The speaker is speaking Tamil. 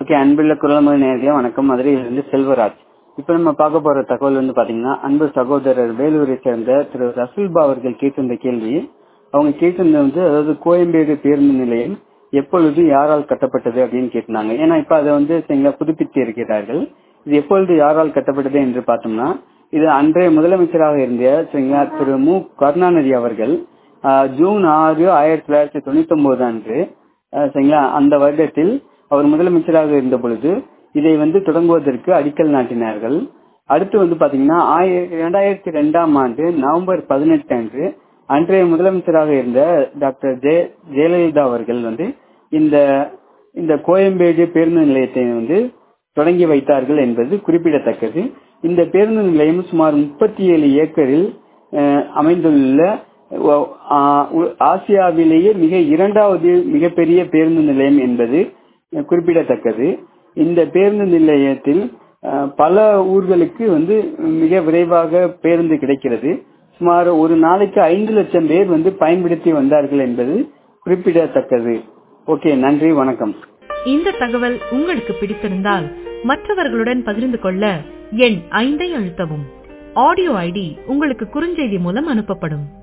ஓகே அன்புள்ள குரல்மொழி நேர்களே வணக்கம் மதுரையிலிருந்து செல்வராஜ் இப்ப நம்ம பார்க்க போற தகவல் வந்து பாத்தீங்கன்னா அன்பு சகோதரர் வேலூரை சேர்ந்த திரு ரசூல்பா அவர்கள் கேட்டிருந்த கேள்வி அவங்க கேட்டிருந்த வந்து அதாவது கோயம்பேடு பேருந்து நிலையம் எப்பொழுது யாரால் கட்டப்பட்டது அப்படின்னு கேட்டிருந்தாங்க ஏன்னா இப்ப அதை வந்து சரிங்களா புதுப்பித்து இருக்கிறார்கள் இது எப்பொழுது யாரால் கட்டப்பட்டது என்று பார்த்தோம்னா இது அன்றைய முதலமைச்சராக இருந்த சரிங்களா திரு மு கருணாநிதி அவர்கள் ஆஹ், ஜூன் ஆறு ஆயிரத்தி தொள்ளாயிரத்தி தொண்ணூத்தி ஒன்பது அன்று ஆஹ், சரிங்களா அந்த வருடத்தில் அவர் முதலமைச்சராக இருந்த பொழுது இதை வந்து தொடங்குவதற்கு அடிக்கல் நாட்டினார்கள் அடுத்து வந்து பாத்தீங்கன்னா ஆயிர- இரண்டாயிரத்தி ரெண்டாம் ஆண்டு நவம்பர் பதினெட்டு அன்று அன்றைய முதலமைச்சராக இருந்த டாக்டர் ஜெய ஜெயலலிதா அவர்கள் வந்து இந்த இந்த கோயம்பேடு பேருந்து நிலையத்தை வந்து தொடங்கி வைத்தார்கள் என்பது குறிப்பிடத்தக்கது இந்த பேருந்து நிலையம் சுமார் முப்பத்தி ஏழு ஏக்கரில் அஹ், அமைந்துள்ள ஒ- ஆ- உ- ஆசியாவிலேயே மிக இரண்டாவது மிகப்பெரிய பேருந்து நிலையம் என்பது அஹ், குறிப்பிடத்தக்கது இந்த பேருந்து நிலையத்தில் அஹ், பல ஊர்களுக்கு வந்து மிக விரைவாக பேருந்து கிடைக்கிறது சுமார் ஒரு நாளைக்கு ஐந்து லட்சம் பேர் வந்து பயன்படுத்தி வந்தார்கள் என்பது குறிப்பிடத்தக்கது ஓகே நன்றி வணக்கம் இந்த தகவல் உங்களுக்கு பிடித்திருந்தால் மற்றவர்களுடன் பகிர்ந்து கொள்ள எண் ஐந்தை அழுத்தவும் ஆடியோ ஐடி உங்களுக்கு குறுஞ்செய்தி மூலம் அனுப்பப்படும்